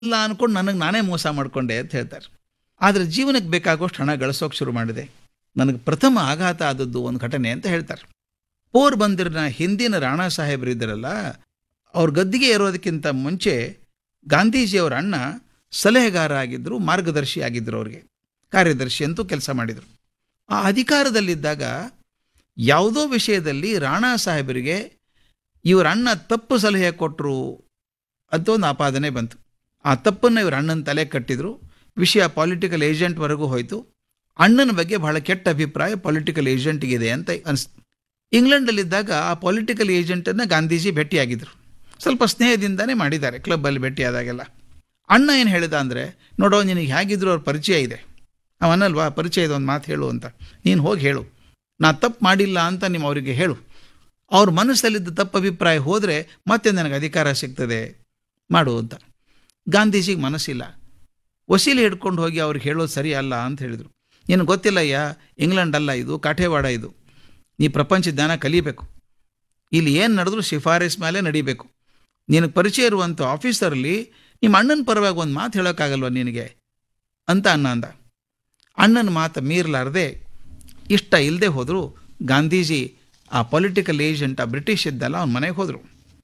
ಇಲ್ಲ ಅನ್ಕೊಂಡು ನನಗೆ ನಾನೇ ಮೋಸ ಮಾಡಿಕೊಂಡೆ ಅಂತ ಹೇಳ್ತಾರೆ ಆದರೆ ಜೀವನಕ್ಕೆ ಬೇಕಾಗೋಷ್ಟು ಹಣ ಗಳಿಸೋಕೆ ಶುರು ಮಾಡಿದೆ ನನಗೆ ಪ್ರಥಮ ಆಘಾತ ಆದದ್ದು ಒಂದು ಘಟನೆ ಅಂತ ಹೇಳ್ತಾರೆ ಪೋರ್ ಬಂದಿರನ ಹಿಂದಿನ ರಾಣಾ ಸಾಹೇಬರಿದ್ದರಲ್ಲ ಅವ್ರ ಗದ್ದಿಗೆ ಏರೋದಕ್ಕಿಂತ ಮುಂಚೆ ಗಾಂಧೀಜಿಯವರ ಅಣ್ಣ ಸಲಹೆಗಾರ ಆಗಿದ್ದರು ಮಾರ್ಗದರ್ಶಿ ಆಗಿದ್ದರು ಅವ್ರಿಗೆ ಕಾರ್ಯದರ್ಶಿ ಅಂತೂ ಕೆಲಸ ಮಾಡಿದರು ಆ ಅಧಿಕಾರದಲ್ಲಿದ್ದಾಗ ಯಾವುದೋ ವಿಷಯದಲ್ಲಿ ರಾಣಾ ಸಾಹೇಬರಿಗೆ ಇವರ ಅಣ್ಣ ತಪ್ಪು ಸಲಹೆ ಕೊಟ್ಟರು ಅಂತ ಒಂದು ಆಪಾದನೆ ಬಂತು ಆ ತಪ್ಪನ್ನು ಇವ್ರ ಅಣ್ಣನ ತಲೆ ಕಟ್ಟಿದ್ರು ವಿಷಯ ಪೊಲಿಟಿಕಲ್ ಏಜೆಂಟ್ವರೆಗೂ ಹೋಯಿತು ಅಣ್ಣನ ಬಗ್ಗೆ ಬಹಳ ಕೆಟ್ಟ ಅಭಿಪ್ರಾಯ ಪೊಲಿಟಿಕಲ್ ಏಜೆಂಟ್ಗಿದೆ ಅಂತ ಅನಿಸ್ತು ಇಂಗ್ಲೆಂಡಲ್ಲಿದ್ದಾಗ ಆ ಪೊಲಿಟಿಕಲ್ ಏಜೆಂಟನ್ನು ಗಾಂಧೀಜಿ ಭೇಟಿಯಾಗಿದ್ದರು ಸ್ವಲ್ಪ ಸ್ನೇಹದಿಂದನೇ ಮಾಡಿದ್ದಾರೆ ಕ್ಲಬ್ಬಲ್ಲಿ ಭೇಟಿಯಾದಾಗೆಲ್ಲ ಅಣ್ಣ ಏನು ಹೇಳಿದ ಅಂದರೆ ನೋಡೋ ನಿನಗೆ ಹೇಗಿದ್ರು ಅವ್ರ ಪರಿಚಯ ಇದೆ ಅವನಲ್ವಾ ಪರಿಚಯ ಇದೆ ಒಂದು ಮಾತು ಹೇಳು ಅಂತ ನೀನು ಹೋಗಿ ಹೇಳು ನಾ ತಪ್ಪು ಮಾಡಿಲ್ಲ ಅಂತ ನೀವು ಅವರಿಗೆ ಹೇಳು ಅವ್ರ ಮನಸ್ಸಲ್ಲಿದ್ದ ತಪ್ಪು ಅಭಿಪ್ರಾಯ ಹೋದರೆ ಮತ್ತೆ ನನಗೆ ಅಧಿಕಾರ ಸಿಗ್ತದೆ ಮಾಡು ಅಂತ ಗಾಂಧೀಜಿಗೆ ಮನಸ್ಸಿಲ್ಲ ವಸೀಲಿ ಹಿಡ್ಕೊಂಡು ಹೋಗಿ ಅವ್ರಿಗೆ ಹೇಳೋದು ಸರಿ ಅಲ್ಲ ಅಂತ ಹೇಳಿದರು ನಿನಗೆ ಗೊತ್ತಿಲ್ಲಯ್ಯ ಇಂಗ್ಲೆಂಡ್ ಅಲ್ಲ ಇದು ಕಾಠೇವಾಡ ಇದು ನೀ ಪ್ರಪಂಚ ಜ್ಞಾನ ಕಲಿಬೇಕು ಇಲ್ಲಿ ಏನು ನಡೆದ್ರು ಶಿಫಾರಸ್ ಮೇಲೆ ನಡಿಬೇಕು ನಿನಗೆ ಪರಿಚಯ ಇರುವಂಥ ಆಫೀಸರಲ್ಲಿ ನಿಮ್ಮ ಅಣ್ಣನ ಪರವಾಗಿ ಒಂದು ಮಾತು ಹೇಳೋಕ್ಕಾಗಲ್ವ ನಿನಗೆ ಅಂತ ಅಣ್ಣ ಅಂದ ಅಣ್ಣನ ಮಾತು ಮೀರ್ಲಾರ್ದೆ ಇಷ್ಟ ಇಲ್ಲದೆ ಹೋದರೂ ಗಾಂಧೀಜಿ ಆ ಪೊಲಿಟಿಕಲ್ ಏಜೆಂಟ್ ಆ ಬ್ರಿಟಿಷ್ ಇದ್ದಲ್ಲ ಅವ್ನ ಮನೆಗೆ ಹೋದರು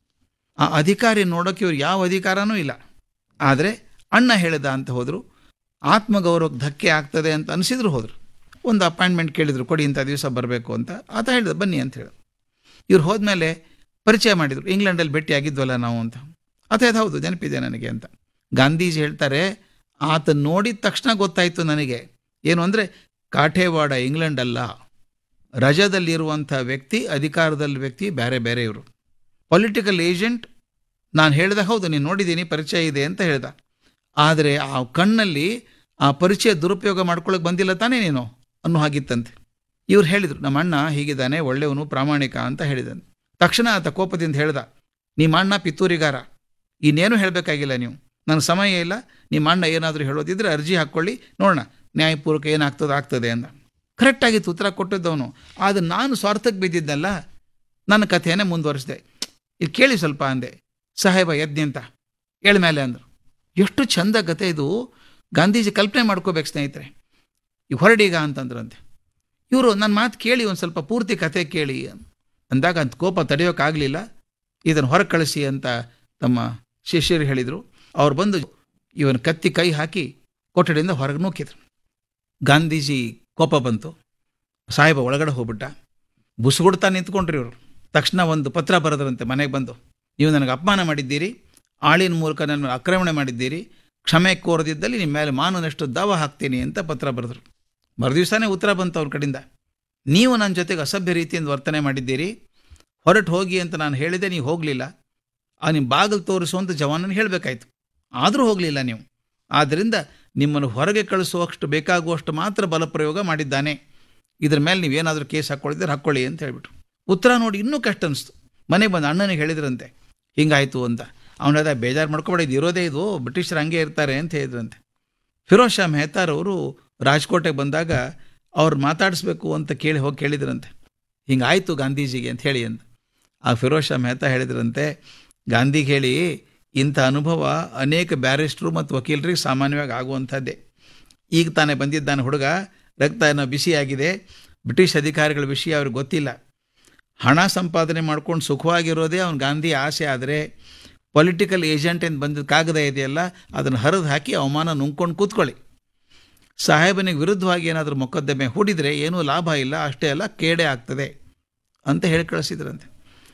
ಆ ಅಧಿಕಾರಿ ನೋಡೋಕ್ಕೆ ಇವ್ರು ಯಾವ ಅಧಿಕಾರನೂ ಇಲ್ಲ ಆದರೆ ಅಣ್ಣ ಹೇಳಿದ ಅಂತ ಹೋದರು ಆತ್ಮಗೌರವಕ್ಕೆ ಧಕ್ಕೆ ಆಗ್ತದೆ ಅಂತ ಅನಿಸಿದ್ರು ಹೋದರು ಒಂದು ಅಪಾಯಿಂಟ್ಮೆಂಟ್ ಕೇಳಿದರು ಕೊಡಿ ಇಂಥ ದಿವಸ ಬರಬೇಕು ಅಂತ ಆತ ಹೇಳಿದ ಬನ್ನಿ ಅಂತ ಹೇಳಿದ್ರು ಇವ್ರು ಹೋದ್ಮೇಲೆ ಪರಿಚಯ ಮಾಡಿದರು ಇಂಗ್ಲೆಂಡಲ್ಲಿ ಭೇಟಿ ಆಗಿದ್ವಲ್ಲ ನಾವು ಅಂತ ಆತ ಇದು ಹೌದು ನೆನಪಿದೆ ನನಗೆ ಅಂತ ಗಾಂಧೀಜಿ ಹೇಳ್ತಾರೆ ಆತ ನೋಡಿದ ತಕ್ಷಣ ಗೊತ್ತಾಯಿತು ನನಗೆ ಏನು ಅಂದರೆ ಕಾಠೇವಾಡ ಇಂಗ್ಲೆಂಡ್ ಅಲ್ಲ ರಜದಲ್ಲಿರುವಂಥ ವ್ಯಕ್ತಿ ಅಧಿಕಾರದಲ್ಲಿ ವ್ಯಕ್ತಿ ಬೇರೆ ಬೇರೆ ಇವರು ಪೊಲಿಟಿಕಲ್ ಏಜೆಂಟ್ ನಾನು ಹೇಳಿದ ಹೌದು ನೀನು ನೋಡಿದ್ದೀನಿ ಪರಿಚಯ ಇದೆ ಅಂತ ಹೇಳ್ದ ಆದರೆ ಆ ಕಣ್ಣಲ್ಲಿ ಆ ಪರಿಚಯ ದುರುಪಯೋಗ ಮಾಡ್ಕೊಳ್ಳೋಕೆ ಬಂದಿಲ್ಲ ತಾನೇ ನೀನು ಅನ್ನೋ ಹಾಗಿತ್ತಂತೆ ಇವ್ರು ಹೇಳಿದರು ನಮ್ಮ ಅಣ್ಣ ಹೀಗಿದ್ದಾನೆ ಒಳ್ಳೆಯವನು ಪ್ರಾಮಾಣಿಕ ಅಂತ ಹೇಳಿದನು ತಕ್ಷಣ ಆತ ಕೋಪದಿಂದ ಹೇಳ್ದ ನಿಮ್ಮ ಅಣ್ಣ ಪಿತ್ತೂರಿಗಾರ ಇನ್ನೇನು ಹೇಳಬೇಕಾಗಿಲ್ಲ ನೀವು ನನಗೆ ಸಮಯ ಇಲ್ಲ ನಿಮ್ಮ ಅಣ್ಣ ಏನಾದರೂ ಹೇಳೋದಿದ್ರೆ ಅರ್ಜಿ ಹಾಕ್ಕೊಳ್ಳಿ ನೋಡೋಣ ನ್ಯಾಯಪೂರ್ವಕ ಏನಾಗ್ತದೆ ಆಗ್ತದೆ ಅಂದ ಕರೆಕ್ಟಾಗಿತ್ತು ಉತ್ತರ ಕೊಟ್ಟಿದ್ದವನು ಆದರೆ ನಾನು ಸ್ವಾರ್ಥಕ್ಕೆ ಬಿದ್ದಿದ್ದಲ್ಲ ನನ್ನ ಕಥೆಯನ್ನೇ ಮುಂದುವರಿಸಿದೆ ಇದು ಕೇಳಿ ಸ್ವಲ್ಪ ಅಂದೆ ಸಾಹೇಬ ಯಜ್ಞ ಅಂತ ಮೇಲೆ ಅಂದರು ಎಷ್ಟು ಚಂದ ಕತೆ ಇದು ಗಾಂಧೀಜಿ ಕಲ್ಪನೆ ಮಾಡ್ಕೋಬೇಕು ಸ್ನೇಹಿತರೆ ಈಗ ಹೊರಡೀಗ ಅಂತಂದ್ರಂತೆ ಇವರು ನನ್ನ ಮಾತು ಕೇಳಿ ಒಂದು ಸ್ವಲ್ಪ ಪೂರ್ತಿ ಕತೆ ಕೇಳಿ ಅಂದಾಗ ಅಂತ ಕೋಪ ತಡೆಯೋಕ್ಕಾಗಲಿಲ್ಲ ಇದನ್ನು ಹೊರಗೆ ಕಳಿಸಿ ಅಂತ ತಮ್ಮ ಶಿಷ್ಯರು ಹೇಳಿದರು ಅವ್ರು ಬಂದು ಇವನ ಕತ್ತಿ ಕೈ ಹಾಕಿ ಕೊಠಡಿಯಿಂದ ಹೊರಗೆ ನೂಕಿದ್ರು ಗಾಂಧೀಜಿ ಕೋಪ ಬಂತು ಸಾಹೇಬ ಒಳಗಡೆ ಹೋಗ್ಬಿಟ್ಟ ಬುಸುಗುಡ್ತಾ ನಿಂತ್ಕೊಂಡ್ರಿ ಇವರು ತಕ್ಷಣ ಒಂದು ಪತ್ರ ಬರೆದ್ರಂತೆ ಮನೆಗೆ ಬಂದು ನೀವು ನನಗೆ ಅಪಮಾನ ಮಾಡಿದ್ದೀರಿ ಆಳಿನ ಮೂಲಕ ನನ್ನ ಆಕ್ರಮಣ ಮಾಡಿದ್ದೀರಿ ಕ್ಷಮೆ ಕೋರದಿದ್ದಲ್ಲಿ ನಿಮ್ಮ ಮೇಲೆ ಮಾನನಷ್ಟು ದಾವ ಹಾಕ್ತೀನಿ ಅಂತ ಪತ್ರ ಬರೆದ್ರು ಮರುದಿವಸನೇ ಉತ್ತರ ಬಂತು ಅವ್ರ ಕಡೆಯಿಂದ ನೀವು ನನ್ನ ಜೊತೆಗೆ ಅಸಭ್ಯ ರೀತಿಯಿಂದ ವರ್ತನೆ ಮಾಡಿದ್ದೀರಿ ಹೊರಟು ಹೋಗಿ ಅಂತ ನಾನು ಹೇಳಿದೆ ನೀವು ಹೋಗಲಿಲ್ಲ ಆ ನಿಮ್ಮ ಬಾಗಿಲು ತೋರಿಸುವಂಥ ಜವಾನನ ಹೇಳಬೇಕಾಯ್ತು ಆದರೂ ಹೋಗಲಿಲ್ಲ ನೀವು ಆದ್ದರಿಂದ ನಿಮ್ಮನ್ನು ಹೊರಗೆ ಕಳಿಸುವಷ್ಟು ಬೇಕಾಗುವಷ್ಟು ಮಾತ್ರ ಬಲಪ್ರಯೋಗ ಮಾಡಿದ್ದಾನೆ ಇದ್ರ ಮೇಲೆ ನೀವೇನಾದರೂ ಕೇಸ್ ಹಾಕ್ಕೊಳ್ಳಿದ್ರೆ ಹಾಕ್ಕೊಳ್ಳಿ ಅಂತ ಹೇಳ್ಬಿಟ್ಟು ಉತ್ತರ ನೋಡಿ ಇನ್ನೂ ಕಷ್ಟ ಅನಿಸ್ತು ಮನೆಗೆ ಬಂದು ಅಣ್ಣನಿಗೆ ಹೇಳಿದ್ರಂತೆ ಹಿಂಗಾಯಿತು ಅಂತ ಅವನ ಹೇಳ್ದ ಬೇಜಾರು ಮಾಡ್ಕೊಬೇಡ ಇದು ಇರೋದೇ ಇದು ಬ್ರಿಟಿಷರು ಹಂಗೆ ಇರ್ತಾರೆ ಅಂತ ಹೇಳಿದ್ರಂತೆ ಫಿರೋಜ್ ಶಾ ಮೆಹತಾರವರು ರಾಜ್ಕೋಟೆಗೆ ಬಂದಾಗ ಅವ್ರು ಮಾತಾಡಿಸ್ಬೇಕು ಅಂತ ಕೇಳಿ ಹೋಗಿ ಕೇಳಿದ್ರಂತೆ ಹಿಂಗಾಯಿತು ಗಾಂಧೀಜಿಗೆ ಅಂತ ಹೇಳಿ ಅಂತ ಆ ಫಿರೋಜ್ ಶಾ ಮೆಹತಾ ಹೇಳಿದ್ರಂತೆ ಗಾಂಧಿಗೆ ಹೇಳಿ ಇಂಥ ಅನುಭವ ಅನೇಕ ಬ್ಯಾರಿಸ್ಟ್ರು ಮತ್ತು ವಕೀಲರಿಗೆ ಸಾಮಾನ್ಯವಾಗಿ ಆಗುವಂಥದ್ದೇ ಈಗ ತಾನೇ ಬಂದಿದ್ದಾನೆ ಹುಡುಗ ರಕ್ತ ಏನೋ ಬಿಸಿಯಾಗಿದೆ ಬ್ರಿಟಿಷ್ ಅಧಿಕಾರಿಗಳ ವಿಷಯ ಅವ್ರಿಗೆ ಗೊತ್ತಿಲ್ಲ ಹಣ ಸಂಪಾದನೆ ಮಾಡ್ಕೊಂಡು ಸುಖವಾಗಿರೋದೇ ಅವ್ನು ಗಾಂಧಿ ಆಸೆ ಆದರೆ ಪೊಲಿಟಿಕಲ್ ಏಜೆಂಟ್ ಏನು ಬಂದಿದ್ದ ಕಾಗದ ಇದೆಯಲ್ಲ ಅದನ್ನು ಹರಿದು ಹಾಕಿ ಅವಮಾನ ನುಂಗ್ಕೊಂಡು ಕೂತ್ಕೊಳ್ಳಿ ಸಾಹೇಬನಿಗೆ ವಿರುದ್ಧವಾಗಿ ಏನಾದರೂ ಮೊಕದ್ದಮೆ ಹೂಡಿದರೆ ಏನೂ ಲಾಭ ಇಲ್ಲ ಅಷ್ಟೇ ಅಲ್ಲ ಕೇಡೆ ಆಗ್ತದೆ ಅಂತ ಹೇಳಿ ಕಳಿಸಿದ್ರಂತೆ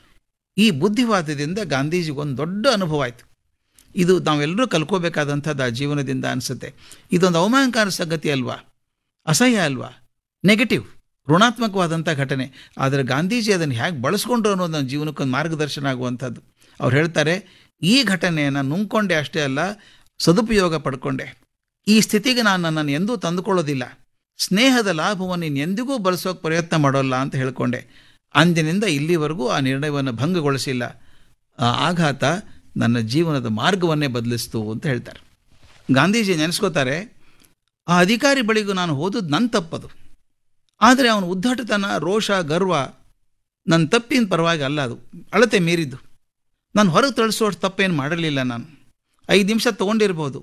ಈ ಬುದ್ಧಿವಾದದಿಂದ ಗಾಂಧೀಜಿಗೆ ಒಂದು ದೊಡ್ಡ ಅನುಭವ ಆಯಿತು ಇದು ನಾವೆಲ್ಲರೂ ಕಲ್ಕೋಬೇಕಾದಂಥದ್ದು ಆ ಜೀವನದಿಂದ ಅನಿಸುತ್ತೆ ಇದೊಂದು ಅವಮಾನಕಾರ ಸಂಗತಿ ಅಲ್ವಾ ಅಸಹ್ಯ ಅಲ್ವಾ ನೆಗೆಟಿವ್ ಋಣಾತ್ಮಕವಾದಂಥ ಘಟನೆ ಆದರೆ ಗಾಂಧೀಜಿ ಅದನ್ನು ಹೇಗೆ ಬಳಸ್ಕೊಂಡ್ರು ಅನ್ನೋದು ನನ್ನ ಜೀವನಕ್ಕೊಂದು ಮಾರ್ಗದರ್ಶನ ಆಗುವಂಥದ್ದು ಅವ್ರು ಹೇಳ್ತಾರೆ ಈ ಘಟನೆಯನ್ನು ನುಂಗ್ಕೊಂಡೆ ಅಷ್ಟೇ ಅಲ್ಲ ಸದುಪಯೋಗ ಪಡ್ಕೊಂಡೆ ಈ ಸ್ಥಿತಿಗೆ ನಾನು ನನ್ನನ್ನು ಎಂದೂ ತಂದುಕೊಳ್ಳೋದಿಲ್ಲ ಸ್ನೇಹದ ಲಾಭವನ್ನು ಎಂದಿಗೂ ಬಳಸೋಕೆ ಪ್ರಯತ್ನ ಮಾಡೋಲ್ಲ ಅಂತ ಹೇಳ್ಕೊಂಡೆ ಅಂದಿನಿಂದ ಇಲ್ಲಿವರೆಗೂ ಆ ನಿರ್ಣಯವನ್ನು ಭಂಗಗೊಳಿಸಿಲ್ಲ ಆ ಆಘಾತ ನನ್ನ ಜೀವನದ ಮಾರ್ಗವನ್ನೇ ಬದಲಿಸ್ತು ಅಂತ ಹೇಳ್ತಾರೆ ಗಾಂಧೀಜಿ ನೆನೆಸ್ಕೋತಾರೆ ಆ ಅಧಿಕಾರಿ ಬಳಿಗೂ ನಾನು ಹೋದದ್ದು ನನ್ನ ತಪ್ಪದು ಆದರೆ ಅವನ ಉದ್ದಟತನ ರೋಷ ಗರ್ವ ನನ್ನ ತಪ್ಪಿನ ಪರವಾಗಿ ಅಲ್ಲ ಅದು ಅಳತೆ ಮೀರಿದ್ದು ನಾನು ಹೊರಗೆ ತಳಿಸುವಷ್ಟು ತಪ್ಪೇನು ಮಾಡಿರಲಿಲ್ಲ ನಾನು ಐದು ನಿಮಿಷ ತೊಗೊಂಡಿರ್ಬೋದು